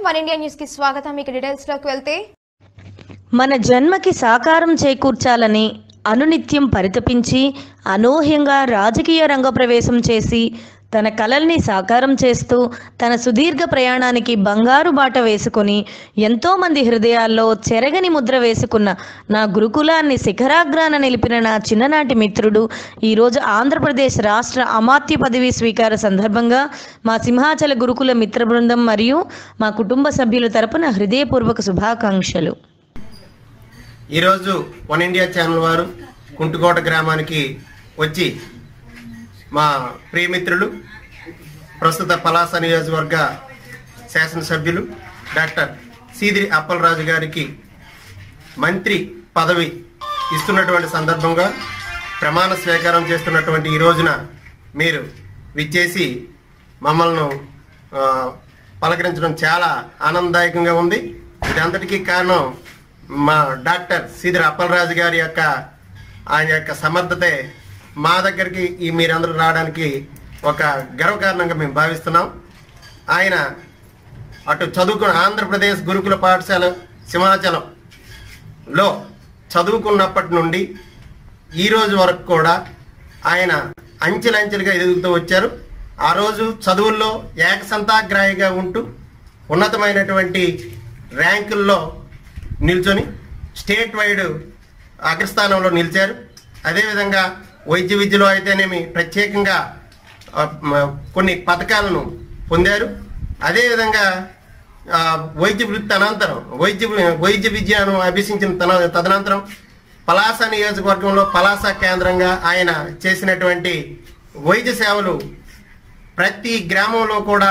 one India news కి స్వాగతం ఇక డీటెయిల్స్ లోకి వెళ్తే మన జన్మకి సాకారం చేకూర్చాలని అనునిత్యం పరితపించి అనూహ్యంగా రాజకీయ రంగ ప్రవేశం చేసి తన కలల్ని సాకారం చేస్తూ తన సుదీర్ఘ ప్రయాణానికి బంగారు బాట వేసుకొని ఎంతోమంది హృదయాల్లో చెరగని ముద్ర వేసుకున్న నా గురుకులాన్ని శిఖరాగ్రాన నిలిపిన నా చిన్ననాటి మిత్రుడు ఈరోజు ఆంధ్రప్రదేశ్ రాష్ట్ర అమాత్య పదవి స్వీకార సందర్భంగా మా సింహాచల గురుకుల మిత్ర బృందం మరియు మా కుటుంబ సభ్యుల తరపున హృదయపూర్వక శుభాకాంక్షలు ఈరోజు వన్ ఇండియా ఛానల్ వారు కుంటుకోట గ్రామానికి వచ్చి మా ప్రియమిత్రులు ప్రస్తుత పలాస నియోజకవర్గ శాసనసభ్యులు డాక్టర్ సీదిరి అప్పలరాజు గారికి మంత్రి పదవి ఇస్తున్నటువంటి సందర్భంగా ప్రమాణ స్వీకారం చేస్తున్నటువంటి ఈ రోజున మీరు విచ్చేసి మమ్మల్ని ఆ, పలకరించడం చాలా ఆనందదాయకంగా ఉంది ఇదంతటికీ కారణం మా డాక్టర్ సీదిరి అప్పలరాజు గారి యొక్క ఆయన యొక్క సమర్థతే మా దగ్గరికి ఈ మీరందరూ రావడానికి ఒక గర్వకారణంగా మేము భావిస్తున్నాం ఆయన అటు చదువుకున్న ఆంధ్రప్రదేశ్ గురుకుల పాఠశాల సింహాచలం లో చదువుకున్నప్పటి నుండి ఈ రోజు వరకు కూడా ఆయన అంచెలంచెలుగా ఎదుగుతూ వచ్చారు ఆ రోజు చదువుల్లో ఏకసంతాగ్రాహిగా ఉంటూ ఉన్నతమైనటువంటి ర్యాంకుల్లో నిల్చొని స్టేట్ వైడ్ అగ్రస్థానంలో నిలిచారు అదేవిధంగా వైద్య విద్యలో అయితేనేమి ప్రత్యేకంగా ఆ, మ- కొన్ని పథకాలను పొందారు అదేవిధంగా ఆ, వైద్య వృత్తి అనంతరం వైద్య వైద్య విద్యను అభ్యసించిన తన తదనంతరం పలాస నియోజకవర్గంలో పలాస కేంద్రంగా ఆయన చేసినటువంటి వైద్య సేవలు ప్రతి గ్రామంలో కూడా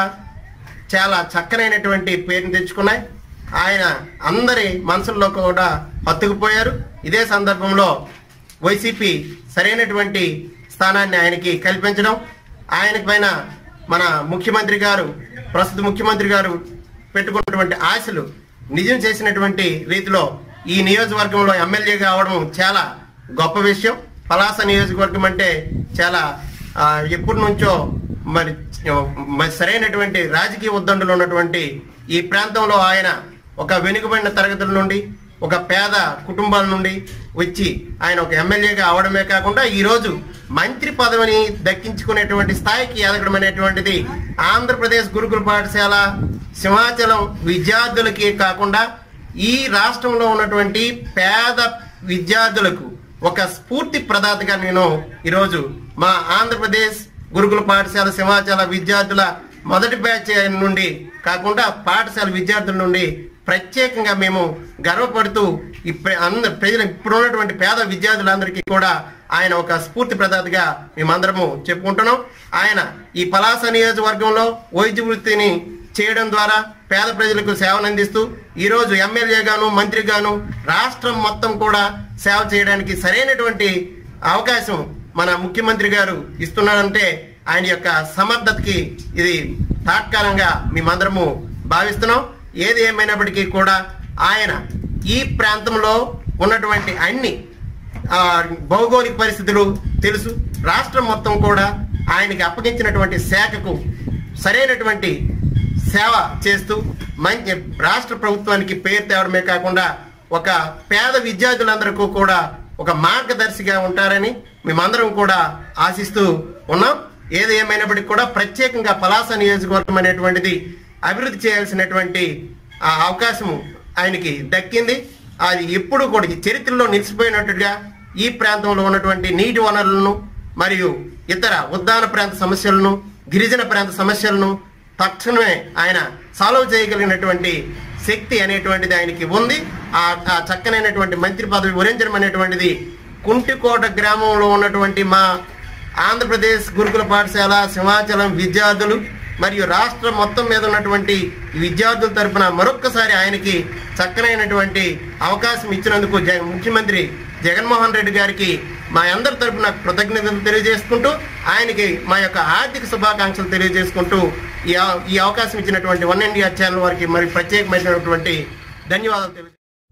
చాలా చక్కనైనటువంటి పేరుని తెచ్చుకున్నాయి ఆయన అందరి మనసుల్లో కూడా హత్తుకుపోయారు ఇదే సందర్భంలో వైసీపీ సరైనటువంటి స్థానాన్ని ఆయనకి కల్పించడం ఆయన పైన మన ముఖ్యమంత్రి గారు ప్రస్తుత ముఖ్యమంత్రి గారు పెట్టుకున్నటువంటి ఆశలు నిజం చేసినటువంటి రీతిలో ఈ నియోజకవర్గంలో ఎమ్మెల్యేగా అవడం చాలా గొప్ప విషయం పలాస నియోజకవర్గం అంటే చాలా ఆ, ఎప్పటి నుంచో మరి మరి సరైనటువంటి రాజకీయ ఉద్దండులు ఉన్నటువంటి ఈ ప్రాంతంలో ఆయన ఒక వెనుకబడిన తరగతుల నుండి ఒక పేద కుటుంబాల నుండి వచ్చి ఆయన ఒక ఎమ్మెల్యేగా అవడమే కాకుండా ఈ రోజు మంత్రి పదవిని దక్కించుకునేటువంటి స్థాయికి ఎదగడం అనేటువంటిది ఆంధ్రప్రదేశ్ గురుకుల పాఠశాల సింహాచలం విద్యార్థులకి కాకుండా ఈ రాష్ట్రంలో ఉన్నటువంటి పేద విద్యార్థులకు ఒక స్ఫూర్తి ప్రదాతగా నేను ఈరోజు మా ఆంధ్రప్రదేశ్ గురుకుల పాఠశాల సింహాచల విద్యార్థుల మొదటి బ్యాచ్ నుండి కాకుండా పాఠశాల విద్యార్థుల నుండి ప్రత్యేకంగా మేము గర్వపడుతూ ఈ ప్ర- అందరు ప్రజలు ఇప్పుడు ఉన్నటువంటి పేద విద్యార్థులందరికీ కూడా ఆయన ఒక స్ఫూర్తి ప్రదాతగా మేమందరము చెప్పుకుంటున్నాం ఆయన ఈ పలాస నియోజకవర్గంలో వైద్య వృత్తిని చేయడం ద్వారా పేద ప్రజలకు సేవలు అందిస్తూ ఈ రోజు ఎమ్మెల్యేగాను మంత్రిగాను రాష్ట్రం మొత్తం కూడా సేవ చేయడానికి సరైనటువంటి అవకాశం మన ముఖ్యమంత్రి గారు ఇస్తున్నారంటే ఆయన యొక్క సమర్థతకి ఇది తాత్కాలంగా మేమందరము భావిస్తున్నాం ఏది ఏమైనప్పటికీ కూడా ఆయన ఈ ప్రాంతంలో ఉన్నటువంటి అన్ని ఆ, భౌగోళిక పరిస్థితులు తెలుసు రాష్ట్రం మొత్తం కూడా ఆయనకి అప్పగించినటువంటి శాఖకు సరైనటువంటి సేవ చేస్తూ మంచి రాష్ట్ర ప్రభుత్వానికి పేరు తేవడమే కాకుండా ఒక పేద విద్యార్థులందరికీ కూడా ఒక మార్గదర్శిగా ఉంటారని మేమందరం కూడా ఆశిస్తూ ఉన్నాం ఏది ఏమైనప్పటికీ కూడా ప్రత్యేకంగా పలాస నియోజకవర్గం అనేటువంటిది అభివృద్ధి చేయాల్సినటువంటి ఆ అవకాశం ఆయనకి దక్కింది అది ఎప్పుడు కూడా ఈ చరిత్రలో నిలిచిపోయినట్టుగా ఈ ప్రాంతంలో ఉన్నటువంటి నీటి వనరులను మరియు ఇతర ఉద్దాన ప్రాంత సమస్యలను గిరిజన ప్రాంత సమస్యలను తక్షణమే ఆయన సాల్వ్ చేయగలిగినటువంటి శక్తి అనేటువంటిది ఆయనకి ఉంది ఆ ఆ చక్కనైనటువంటి మంత్రి పదవి వరించడం అనేటువంటిది కుంటికోట గ్రామంలో ఉన్నటువంటి మా ఆంధ్రప్రదేశ్ గురుకుల పాఠశాల సింహాచలం విద్యార్థులు మరియు రాష్ట్రం మొత్తం మీద ఉన్నటువంటి ఈ విద్యార్థుల తరపున మరొక్కసారి ఆయనకి చక్కనైనటువంటి అవకాశం ఇచ్చినందుకు జ- ముఖ్యమంత్రి జగన్మోహన్ రెడ్డి గారికి మా అందరి తరపున కృతజ్ఞతలు తెలియజేసుకుంటూ ఆయనకి మా యొక్క ఆర్థిక శుభాకాంక్షలు తెలియజేసుకుంటూ ఈ అవ- ఈ అవకాశం ఇచ్చినటువంటి వన్ ఇండియా ఛానల్ వారికి మరి ప్రత్యేకమైనటువంటి ధన్యవాదాలు తెలియజేస్తున్నాను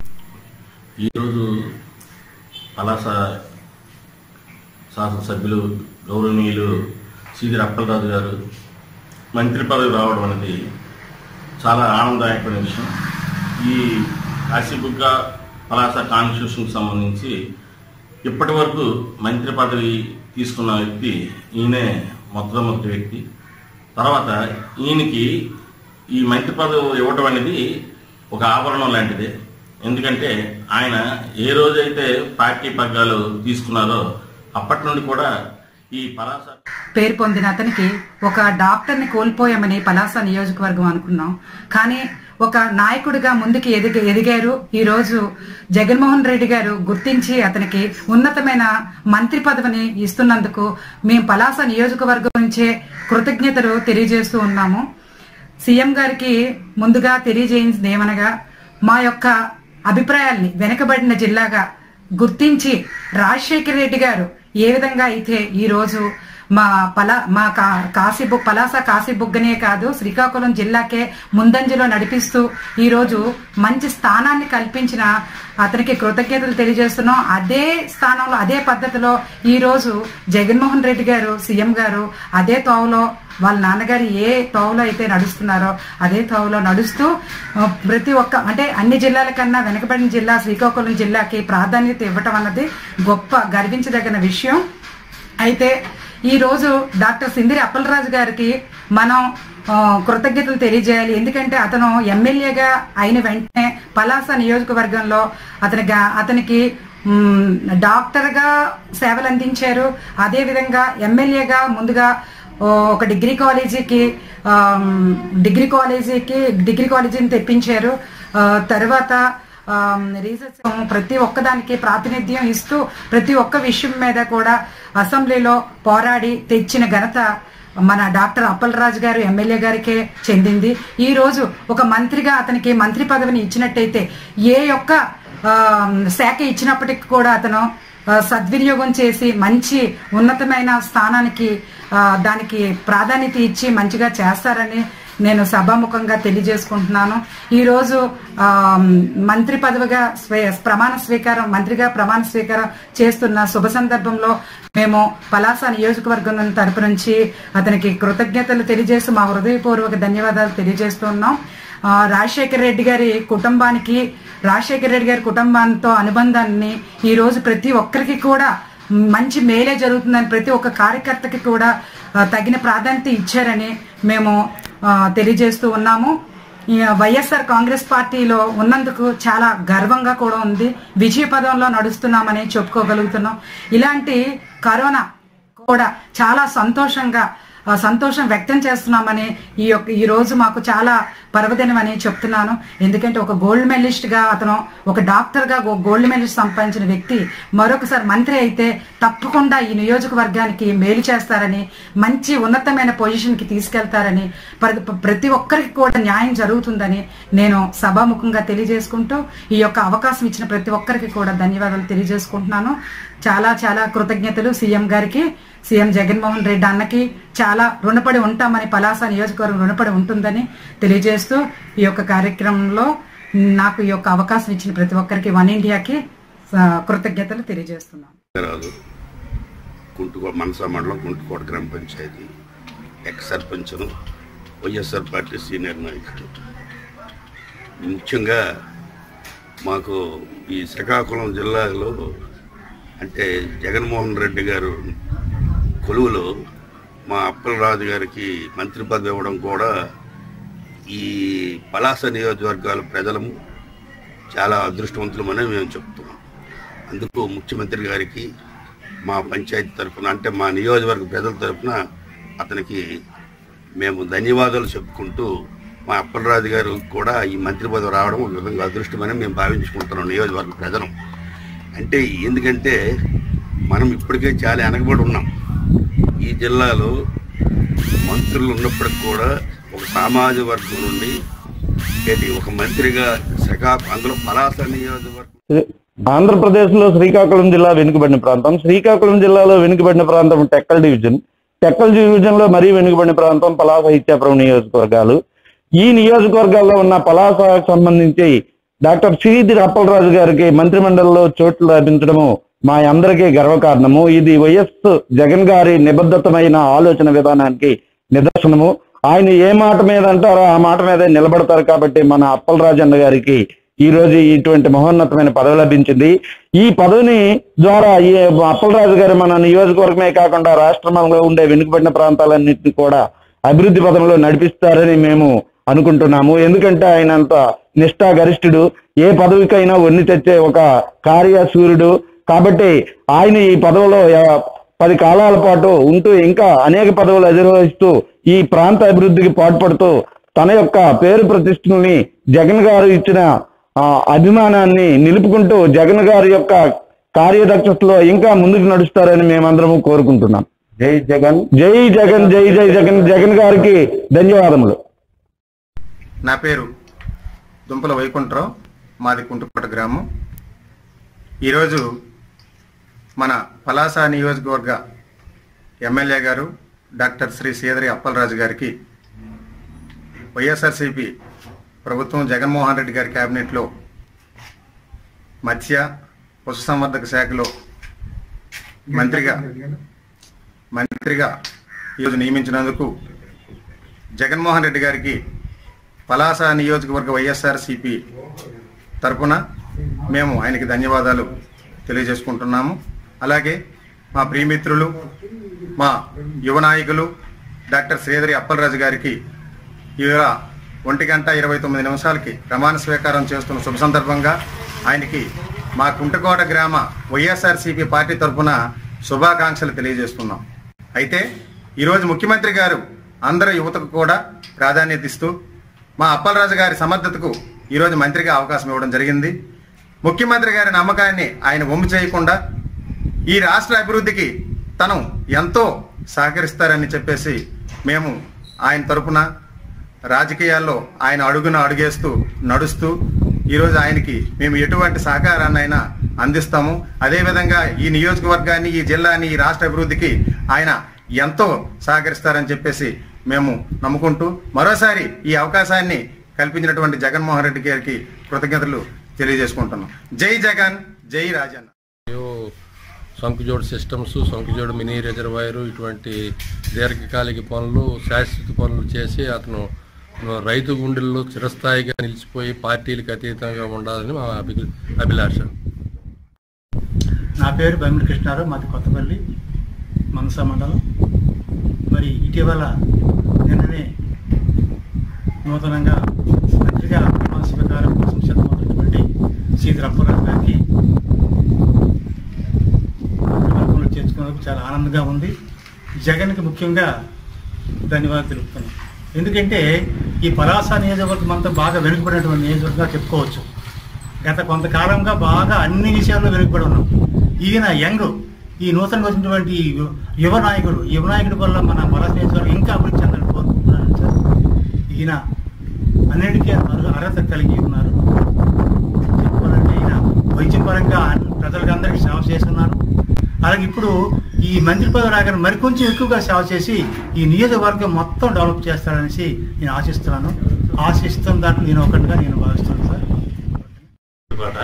ఈరోజు పలాస శాసనసభ్యులు గౌరవనీయులు సీదిరి అప్పలరాజు గారు మంత్రి పదవి రావడం అనేది చాలా ఆనందదాయకమైన విషయం ఈ కాశీబుగ్గ పలాస కాన్స్టిట్యూషన్కి సంబంధించి ఇప్పటి వరకు మంత్రి పదవి తీసుకున్న వ్యక్తి ఈయనే మొట్టమొదటి వ్యక్తి తర్వాత ఈయనకి ఈ మంత్రి పదవి ఇవ్వటం అనేది ఒక ఆభరణం లాంటిదే ఎందుకంటే ఆయన ఏ రోజైతే పార్టీ పగ్గాలు తీసుకున్నారో అప్పటి నుండి కూడా ఈ పలాస పేరు పొందిన అతనికి ఒక డాక్టర్ని కోల్పోయామని పలాస నియోజకవర్గం అనుకున్నాం కానీ ఒక నాయకుడిగా ముందుకు ఎదిగి ఎదిగారు ఈ రోజు జగన్మోహన్ రెడ్డి గారు గుర్తించి అతనికి ఉన్నతమైన మంత్రి పదవిని ఇస్తున్నందుకు మేము పలాస నియోజకవర్గం నుంచే కృతజ్ఞతలు తెలియజేస్తూ ఉన్నాము సీఎం గారికి ముందుగా తెలియజేయించింది ఏమనగా మా యొక్క అభిప్రాయాల్ని వెనుకబడిన జిల్లాగా గుర్తించి రాజశేఖర రెడ్డి గారు ఏ విధంగా అయితే ఈ రోజు మా పలా మా కా కాశీబు పలాస కాశీబుగ్గనే కాదు శ్రీకాకుళం జిల్లాకే ముందంజలో నడిపిస్తూ ఈ రోజు మంచి స్థానాన్ని కల్పించిన అతనికి కృతజ్ఞతలు తెలియజేస్తున్నాం అదే స్థానంలో అదే పద్ధతిలో ఈ రోజు జగన్మోహన్ రెడ్డి గారు సీఎం గారు అదే తోవలో వాళ్ళ నాన్నగారు ఏ తోవలో అయితే నడుస్తున్నారో అదే తోవలో నడుస్తూ ఆ, ప్రతి ఒక్క అంటే అన్ని జిల్లాల కన్నా వెనకబడిన జిల్లా శ్రీకాకుళం జిల్లాకి ప్రాధాన్యత ఇవ్వటం అన్నది గొప్ప గర్వించదగిన విషయం అయితే ఈ రోజు డాక్టర్ సిందిరి అప్పలరాజు గారికి మనం ఆ, కృతజ్ఞతలు తెలియజేయాలి ఎందుకంటే అతను ఎమ్మెల్యేగా అయిన వెంటనే పలాస నియోజకవర్గంలో అతని గా- అతనికి మ్, డాక్టర్గా సేవలు అందించారు అదేవిధంగా ఎమ్మెల్యేగా ముందుగా ఓ, ఒక డిగ్రీ కాలేజీకి ఆమ్, డిగ్రీ కాలేజీకి డిగ్రీ కాలేజీని తెప్పించారు ఆ, తర్వాత ఆమ్, రీసెర్చ్ ప్రతి ఒక్కదానికి ప్రాతినిధ్యం ఇస్తూ ప్రతి ఒక్క విషయం మీద కూడా అసెంబ్లీలో పోరాడి తెచ్చిన ఘనత మన డాక్టర్ అప్పలరాజు గారు ఎమ్మెల్యే గారికే చెందింది ఈ రోజు ఒక మంత్రిగా అతనికి మంత్రి పదవిని ఇచ్చినట్టయితే ఏ యొక్క ఆమ్, శాఖ ఇచ్చినప్పటికీ కూడా అతను ఆ, సద్వినియోగం చేసి మంచి ఉన్నతమైన స్థానానికి ఆ, దానికి ప్రాధాన్యత ఇచ్చి మంచిగా చేస్తారని నేను సభాముఖంగా తెలియజేసుకుంటున్నాను ఈరోజు ఆ, మంత్రి పదవిగా స్వే ప్రమాణ స్వీకారం మంత్రిగా ప్రమాణ స్వీకారం చేస్తున్న శుభ సందర్భంలో మేము పలాస నియోజకవర్గం తరపు నుంచి అతనికి కృతజ్ఞతలు తెలియజేస్తూ మా హృదయపూర్వక ధన్యవాదాలు తెలియజేస్తున్నాం ఆ, రాజశేఖర రెడ్డి గారి కుటుంబానికి రాజశేఖర రెడ్డి గారి కుటుంబంతో అనుబంధాన్ని ఈ రోజు ప్రతి ఒక్కరికి కూడా మంచి మేలే జరుగుతుందని ప్రతి ఒక్క కార్యకర్తకి కూడా ఆ, తగిన ప్రాధాన్యత ఇచ్చారని మేము ఆ, తెలియజేస్తూ ఉన్నాము ఈ వైఎస్ఆర్ కాంగ్రెస్ పార్టీలో ఉన్నందుకు చాలా గర్వంగా కూడా ఉంది విజయ పదంలో నడుస్తున్నామని చెప్పుకోగలుగుతున్నాం ఇలాంటి కరోనా కూడా చాలా సంతోషంగా ఆ, సంతోషం వ్యక్తం చేస్తున్నామని ఈ యొక్క ఈ రోజు మాకు చాలా పర్వదినమని చెప్తున్నాను ఎందుకంటే ఒక గోల్డ్ మెడలిస్ట్ గా అతను ఒక డాక్టర్ గా ఒక గోల్డ్ మెడలిస్ట్ సంపాదించిన వ్యక్తి మరొకసారి మంత్రి అయితే తప్పకుండా ఈ నియోజకవర్గానికి మేలు చేస్తారని మంచి ఉన్నతమైన పొజిషన్ కి తీసుకెళ్తారని ప్ర- ప్రతి ఒక్కరికి కూడా న్యాయం జరుగుతుందని నేను సభాముఖంగా తెలియజేసుకుంటూ ఈ యొక్క అవకాశం ఇచ్చిన ప్రతి ఒక్కరికి కూడా ధన్యవాదాలు తెలియజేసుకుంటున్నాను చాలా చాలా కృతజ్ఞతలు సీఎం గారికి సీఎం జగన్మోహన్ రెడ్డి అన్నకి చాలా రుణపడి ఉంటామని పలాస నియోజకవర్గం రుణపడి ఉంటుందని తెలియజేస్తూ ఈ యొక్క కార్యక్రమంలో నాకు ఈ యొక్క అవకాశం ఇచ్చిన ప్రతి ఒక్కరికి వన్ ఇండియాకి ఆ, కృతజ్ఞతలు తెలియజేస్తున్నాను రాదు కుంటుకో మనసా మండలం కుంటుకోట గ్రామ పంచాయతీ ఎక్స్ సర్పంచ్ను వైఎస్ఆర్ పార్టీ సీనియర్ నాయకుడు ముఖ్యంగా మాకు ఈ శ్రీకాకుళం జిల్లాలో అంటే జగన్మోహన్ రెడ్డి గారు కొలువులో మా అప్పలరాజు గారికి మంత్రి పదవి ఇవ్వడం కూడా ఈ పలాస నియోజకవర్గాల ప్రజలము చాలా అదృష్టవంతులమని మేము చెప్తున్నాం అందుకు ముఖ్యమంత్రి గారికి మా పంచాయతీ తరఫున అంటే మా నియోజకవర్గ ప్రజల తరఫున అతనికి మేము ధన్యవాదాలు చెప్పుకుంటూ మా అప్పలరాజు గారు కూడా ఈ మంత్రి పదవి రావడం ఒక విధంగా అదృష్టమని మేము భావించుకుంటున్నాం నియోజకవర్గ ప్రజలు అంటే ఎందుకంటే మనం ఇప్పటికే చాలా వెనకబడి ఉన్నాం ఈ జిల్లాలో మంత్రులు ఉన్నప్పటికి కూడా ఒక సామాజిక వర్గం నుండి ఏంటి ఒక మంత్రిగా శ్రీకాకుళం అందులో పలాస నియోజకవర్గం ఆంధ్రప్రదేశ్లో శ్రీకాకుళం జిల్లా వెనుకబడిన ప్రాంతం శ్రీకాకుళం జిల్లాలో వెనుకబడిన ప్రాంతం టెక్కల్ డివిజన్ టెక్కల్ డివిజన్ లో మరీ వెనుకబడిన ప్రాంతం పలాస ఇచ్చాపురం నియోజకవర్గాలు ఈ నియోజకవర్గాల్లో ఉన్న పలాసకు సంబంధించి డాక్టర్ శ్రీధి అప్పలరాజు గారికి మంత్రిమండలిలో చోట్లు లభించడము మా అందరికీ గర్వకారణము ఇది వైఎస్ జగన్ గారి నిబద్ధతమైన ఆలోచన విధానానికి నిదర్శనము ఆయన ఏ మాట మీద అంటారో ఆ మాట మీదే నిలబడతారు కాబట్టి మన అప్పల రాజన్న గారికి ఈ రోజు ఇటువంటి మహోన్నతమైన పదవి లభించింది ఈ పదవిని ద్వారా ఈ అప్పలరాజు గారు మన నియోజకవర్గమే కాకుండా రాష్ట్రంలో ఉండే వెనుకబడిన ప్రాంతాలన్నింటినీ కూడా అభివృద్ధి పదంలో నడిపిస్తారని మేము అనుకుంటున్నాము ఎందుకంటే ఆయన అంత నిష్ఠా గరిష్ఠుడు ఏ పదవికైనా వన్ని తెచ్చే ఒక కార్యసూర్యుడు కాబట్టి ఆయన ఈ పదవిలో ఎ- పది కాలాల పాటు ఉంటూ ఇంకా అనేక పదవులు అధిరోహిస్తూ ఈ ప్రాంత అభివృద్ధికి పాటుపడుతూ తన యొక్క పేరు ప్రతిష్టల్ని జగన్ గారు ఇచ్చిన ఆ, అభిమానాన్ని నిలుపుకుంటూ జగన్ గారి యొక్క కార్యదక్షతలో ఇంకా ముందుకు నడుస్తారని మేమందరము కోరుకుంటున్నాం జై జగన్ జై జగన్ జై జై జగన్ జగన్ గారికి ధన్యవాదములు నా పేరు దుంపల వైకుంఠరావు మాది కుంటుపట గ్రామం ఈరోజు మన పలాస నియోజకవర్గ ఎమ్మెల్యే గారు డాక్టర్ శ్రీ సీదరి అప్పలరాజు గారికి వైఎస్ఆర్సీపీ ప్రభుత్వం జగన్మోహన్ రెడ్డి గారి కేబినెట్లో మత్స్య పశుసంవర్ధక శాఖలో మంత్రిగా మంత్రిగా ఈరోజు నియమించినందుకు జగన్మోహన్ రెడ్డి గారికి పలాస నియోజకవర్గ వైఎస్ఆర్సిపి తరపున మేము ఆయనకి ధన్యవాదాలు తెలియజేసుకుంటున్నాము అలాగే మా ప్రియమిత్రులు మా యువ నాయకులు డాక్టర్ శ్రీధరి అప్పలరాజు గారికి ఇవాళ ఒంటి గంట ఇరవై తొమ్మిది నిమిషాలకి ప్రమాణ స్వీకారం చేస్తున్న శుభ సందర్భంగా ఆయనకి మా కుంటకోట గ్రామ వైఎస్ఆర్సీపీ పార్టీ తరఫున శుభాకాంక్షలు తెలియజేస్తున్నాం అయితే ఈరోజు ముఖ్యమంత్రి గారు అందరు యువతకు కూడా ప్రాధాన్యత ఇస్తూ మా అప్పలరాజు గారి సమర్థతకు ఈరోజు మంత్రిగా అవకాశం ఇవ్వడం జరిగింది ముఖ్యమంత్రి గారి నమ్మకాన్ని ఆయన ఒమ్ము చేయకుండా ఈ రాష్ట్ర అభివృద్ధికి తను ఎంతో సహకరిస్తారని చెప్పేసి మేము ఆయన తరపున రాజకీయాల్లో ఆయన అడుగున అడుగేస్తూ నడుస్తూ ఈరోజు ఆయనకి మేము ఎటువంటి సహకారాన్ని అయినా అందిస్తాము అదేవిధంగా ఈ నియోజకవర్గాన్ని ఈ జిల్లాని ఈ రాష్ట్ర అభివృద్ధికి ఆయన ఎంతో సహకరిస్తారని చెప్పేసి మేము నమ్ముకుంటూ మరోసారి ఈ అవకాశాన్ని కల్పించినటువంటి జగన్మోహన్ రెడ్డి గారికి కృతజ్ఞతలు తెలియజేసుకుంటున్నాం జై జగన్ జై రాజన్న మరియు Sankujod systems Sankujod mini reservoir ఇటువంటి దీర్ఘకాలిక పనులు శాశ్వత పనులు చేసి అతను రైతు గుండెల్లో చిరస్థాయిగా నిలిచిపోయి పార్టీలకు అతీతంగా ఉండాలని మా అభి అభిలాష నా పేరు బెమ్మిడి కృష్ణారావు మాది కొత్తపల్లి మనస మండలం మరి ఇటీవల నిన్ననే నూతనంగా మంత్రిగా ప్రమాణ స్వీకారం కోసం సిద్ధమవుతున్నటువంటి సీతి రప్పరాజు గారికి మంత్రివర్గంలో చేర్చుకున్నందుకు చాలా ఆనందంగా ఉంది జగన్కి ముఖ్యంగా ధన్యవాదాలు తెలుపుతున్నాను ఎందుకంటే ఈ పలాస నియోజకవర్గం అంతా బాగా వెనుకబడినటువంటి నియోజకవర్గంగా చెప్పుకోవచ్చు గత కొంతకాలంగా బాగా అన్ని విషయాల్లో వెనుకబడి ఉన్నాం ఈయన యంగ్ ఈ నూతనంగా వచ్చినటువంటి యు- యువ నాయకుడు యువ నాయకుడి వల్ల మన పలాస నియోజకవర్గం ఇంకా అభివృద్ధి చెందాలని కోరుకుంటున్నాను సార్ ఈయన అన్నిటికీ అర్హ- అర్హత కలిగి ఉన్నారు చెప్పుకోవాలంటే ఈయన వైద్యపరంగా అన్- ప్రజలకు అందరికీ సేవ చేస్తున్నారు అలాగే ఇప్పుడు ఈ మంత్రి పదవి రాగానే మరికొంచెం ఎక్కువగా సేవ చేసి ఈ నియోజకవర్గం మొత్తం డెవలప్ చేస్తారనేసి నేను ఆశిస్తున్నాను ఆశిస్తున్న దాంట్లో నేను ఒకటిగా నేను భావిస్తున్నాను సార్ కోట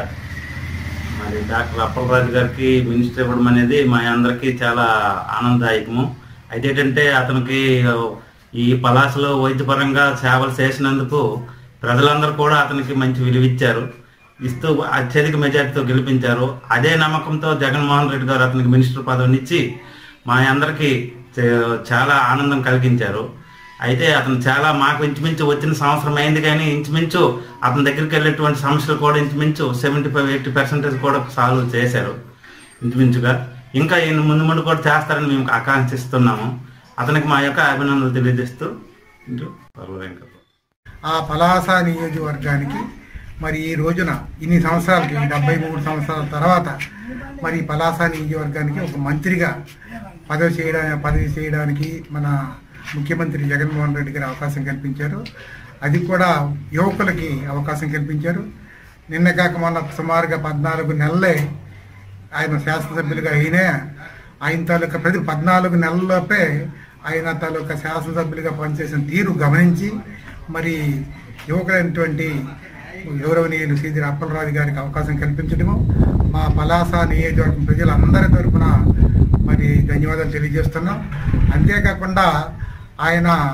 మరి డాక్టర్ అప్పలరాజు గారికి మినిస్టర్ ఇవ్వడం అనేది మా అందరికీ చాలా ఆనందదాయకము అయితే ఏంటంటే అతనికి ఈ పలాసలో వైద్యపరంగా సేవలు చేసినందుకు ప్రజలందరూ కూడా అతనికి మంచి విలువిచ్చారు ఇస్తూ అత్యధిక మెజార్టీతో గెలిపించారు అదే నమ్మకంతో జగన్మోహన్ రెడ్డి గారు అతనికి మినిస్టర్ పదవినిచ్చి మా అందరికీ చే- చాలా ఆనందం కలిగించారు అయితే అతను చాలా మాకు ఇంచుమించు వచ్చిన సంవత్సరం అయింది కానీ ఇంచుమించు అతని దగ్గరికి వెళ్ళేటువంటి సమస్యలు కూడా ఇంచుమించు సెవెంటీ ఫైవ్ ఎయిటీ పర్సెంటేజ్ కూడా సాల్వ్ చేశారు ఇంచుమించుగా ఇంకా ఈయన ముందు ముందు కూడా చేస్తారని మేము ఆకాంక్షిస్తున్నాము అతనికి మా యొక్క అభినందనలు తెలియజేస్తూ ఇంటూ పర్వ వెంకట ఆ పలాస నియోజకవర్గానికి మరి ఈ రోజున ఇన్ని సంవత్సరాలకి డెబ్బై మూడు సంవత్సరాల తర్వాత మరి ఈ పలాస నియోజకవర్గానికి ఒక మంత్రిగా పదవి చేయడానికి పదవి చేయడానికి మన ముఖ్యమంత్రి జగన్మోహన్ రెడ్డి గారు అవకాశం కల్పించారు అది కూడా యువకులకి అవకాశం కల్పించారు నిన్న కాక మొన్న సుమారుగా పద్నాలుగు నెలలే ఆయన శాసనసభ్యులుగా అయినా ఆయన తాలూకా ప్రతి పద్నాలుగు నెలల్లోపే ఆయన తాలూకా శాసనసభ్యులుగా పనిచేసిన తీరు గమనించి మరి యువకులైనటువంటి గౌరవనీయులు శ్రీధి అప్పలరాజు గారికి అవకాశం కల్పించడము మా పలాస నియోజకవర్గం ప్రజలందరి తరఫున మరి ధన్యవాదాలు తెలియజేస్తున్నాం అంతేకాకుండా ఆయన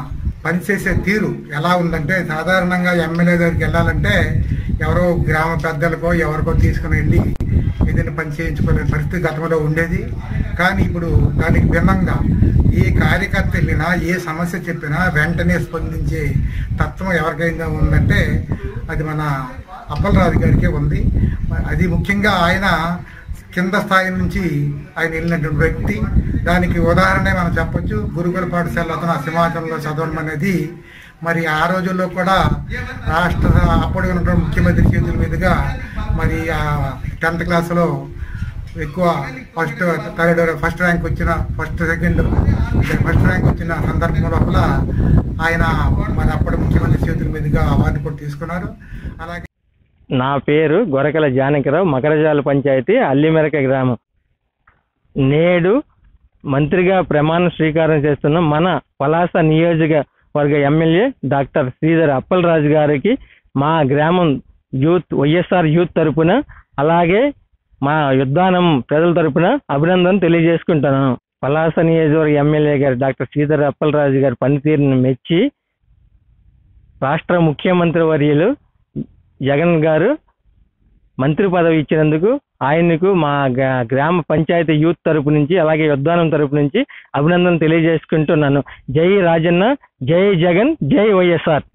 పనిచేసే తీరు ఎలా ఉందంటే సాధారణంగా ఎమ్మెల్యే దగ్గరికి వెళ్ళాలంటే ఎవరో గ్రామ పెద్దలకో ఎవరికో తీసుకుని వెళ్ళి ఏదైనా పని చేయించుకునే పరిస్థితి గతంలో ఉండేది కానీ ఇప్పుడు దానికి భిన్నంగా ఏ కార్యకర్త వెళ్ళినా ఏ సమస్య చెప్పినా వెంటనే స్పందించే తత్వం ఎవరికైనా ఉందంటే అది మన అప్పలరాజు గారికే ఉంది అది ముఖ్యంగా ఆయన కింద స్థాయి నుంచి ఆయన వెళ్ళినటువంటి వ్యక్తి దానికి ఉదాహరణ మనం చెప్పొచ్చు గురుకుల పాఠశాల అతను ఆ సింహాచలంలో చదవడం అనేది మరి ఆ రోజుల్లో కూడా రాష్ట్ర అప్పుడు ఉన్నటువంటి ముఖ్యమంత్రి చేతుల మీదుగా మరి ఆ టెన్త్ క్లాస్లో ఎక్కువ ఫస్ట్ థర్డ్ ఫస్ట్ ర్యాంక్ వచ్చిన ఫస్ట్ సెకండ్ ఫస్ట్ ర్యాంక్ వచ్చిన సందర్భం లోపల ఆయన మరి అప్పటి ముఖ్యమంత్రి చేతుల మీదుగా అవార్డు కూడా తీసుకున్నారు అలాగే నా పేరు గొరకల జానకిరావు మకరజాల పంచాయతీ అల్లిమెరక గ్రామం నేడు మంత్రిగా ప్రమాణ స్వీకారం చేస్తున్న మన పలాస నియోజకవర్గ ఎమ్మెల్యే డాక్టర్ శ్రీధర్ అప్పలరాజు గారికి మా గ్రామం యూత్ వైఎస్ఆర్ యూత్ తరపున అలాగే మా యుద్ధానం ప్రజల తరపున అభినందన తెలియజేసుకుంటున్నాను పలాస నియోజకవర్గ ఎమ్మెల్యే గారు డాక్టర్ శ్రీధర్ అప్పలరాజు గారి పనితీరును మెచ్చి రాష్ట్ర ముఖ్యమంత్రి వర్యులు జగన్ గారు మంత్రి పదవి ఇచ్చినందుకు ఆయనకు మా గ్రా- గ్రామ పంచాయతీ యూత్ తరపు నుంచి అలాగే యుద్ధానం తరపు నుంచి అభినందన తెలియజేసుకుంటున్నాను జై రాజన్న జై జగన్ జై వైఎస్ఆర్